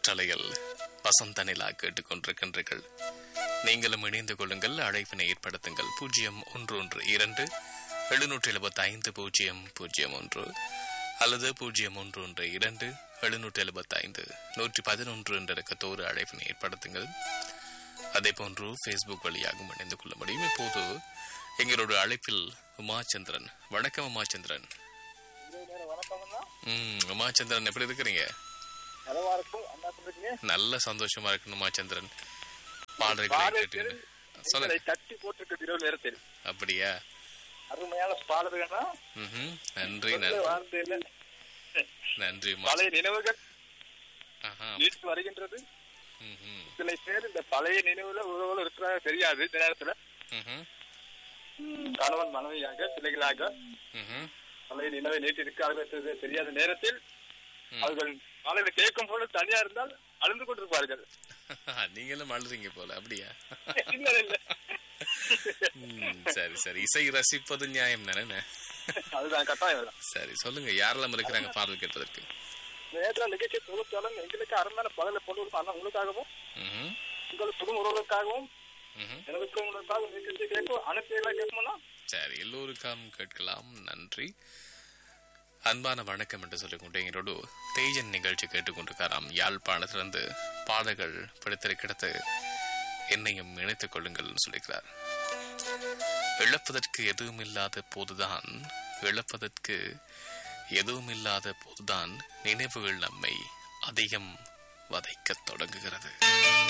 காற்றலையில் வசந்த நிலா கேட்டுக்கொண்டிருக்கின்றீர்கள் நீங்களும் இணைந்து கொள்ளுங்கள் அழைப்பினை ஏற்படுத்துங்கள் பூஜ்ஜியம் ஒன்று ஒன்று இரண்டு எழுநூற்றி எழுபத்தி ஐந்து பூஜ்ஜியம் பூஜ்ஜியம் ஒன்று அல்லது பூஜ்ஜியம் ஒன்று ஒன்று இரண்டு எழுநூற்றி எழுபத்தி ஐந்து நூற்றி பதினொன்று என்ற இலக்கத்தோடு அழைப்பினை ஏற்படுத்துங்கள் அதே போன்று ஃபேஸ்புக் வழியாகவும் இணைந்து கொள்ள முடியும் இப்போது எங்களோட அழைப்பில் உமாச்சந்திரன் வணக்கம் உமாச்சந்திரன் ம் உமாச்சந்திரன் எப்படி இருக்கிறீங்க நலமா இருக்கும் அண்ணா சொல்றீங்க நல்ல சந்தோஷமா இருக்கு உமாச்சந்திரன் பாடல்களை கேட்டு சொல்லுங்க உங்களை தட்டி போட்டிருக்க இரவு நேரத்தில் அப்படியா அருமையான பாடல்கள்னா ம்ஹும். நன்றி சொல்ல நன்றி வார்த்தையில நன்றி உமா பழைய நினைவுகள் ஆஹா. வீட்டு வருகின்றது ம்ஹும். சில பேர் இந்த பழைய நினைவுல உறவுல இருக்கிறாங்க தெரியாது இந்த நேரத்துல ம்ஹும். கணவன் மனைவியாக பிள்ளைகளாக ம்ஹும். பழைய நினைவை நேற்று இருக்கார்கள் என்பது தெரியாத நேரத்தில் ம். அவர்கள் காலையில கேட்கும் போது தனியா இருந்தால் அழுந்து கொண்டிருப்பார்கள் நீங்களும் அழுறீங்க போல அப்படியா இல்ல இல்ல ம், சரி சரி இசை ரசிப்பது நியாயம் தானே அதுதான் கட்டாயம் தான் சரி சொல்லுங்க யாரெல்லாம் இருக்கிறாங்க பாடல் கேட்பதற்கு நேற்று நிகழ்ச்சி தொகுத்தாலும் எங்களுக்கு அருமையான பகல கொண்டு வரும் அண்ணா உங்களுக்காகவும் ம்ஹும். உங்கள் குடும்ப உறவுகளுக்காகவும் ம்ஹும். எனக்கும் உங்களுக்காகவும் நிகழ்ச்சி கேட்கும் அனைத்து எல்லாம் கேட்குமா சரி எல்லோருக்கும் கேட்கலாம் நன்றி அன்பான வணக்கம் என்று சொல்லிக்கொண்டு எங்களோடு தேஜன் நிகழ்ச்சி கேட்டுக்கொண்டிருக்காராம் யாழ்ப்பாணத்திலிருந்து பாடல்கள் பிடித்திருக்கிறது என்னையும் இணைத்துக் கொள்ளுங்கள் சொல்லிக்கிறார் இழப்பதற்கு எதுவும் இல்லாத போதுதான் இழப்பதற்கு எதுவும் இல்லாத போதுதான் நினைவுகள் நம்மை அதிகம் வதைக்கத் தொடங்குகிறது